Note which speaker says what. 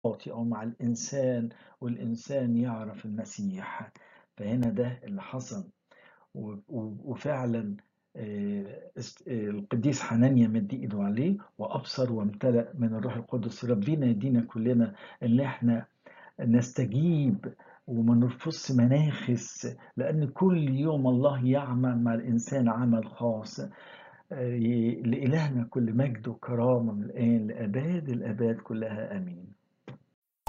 Speaker 1: أو مع الإنسان والإنسان يعرف المسيح فهنا ده اللي حصل و- و- وفعلا آه، است- آه، القديس حنانيا مد ايده عليه وابصر وامتلأ من الروح القدس ربنا يدينا كلنا ان احنا نستجيب وما نرفضش مناخس لان كل يوم الله يعمل مع الانسان عمل خاص آه، لإلهنا كل مجد وكرامة من الآن لأباد الآباد كلها آمين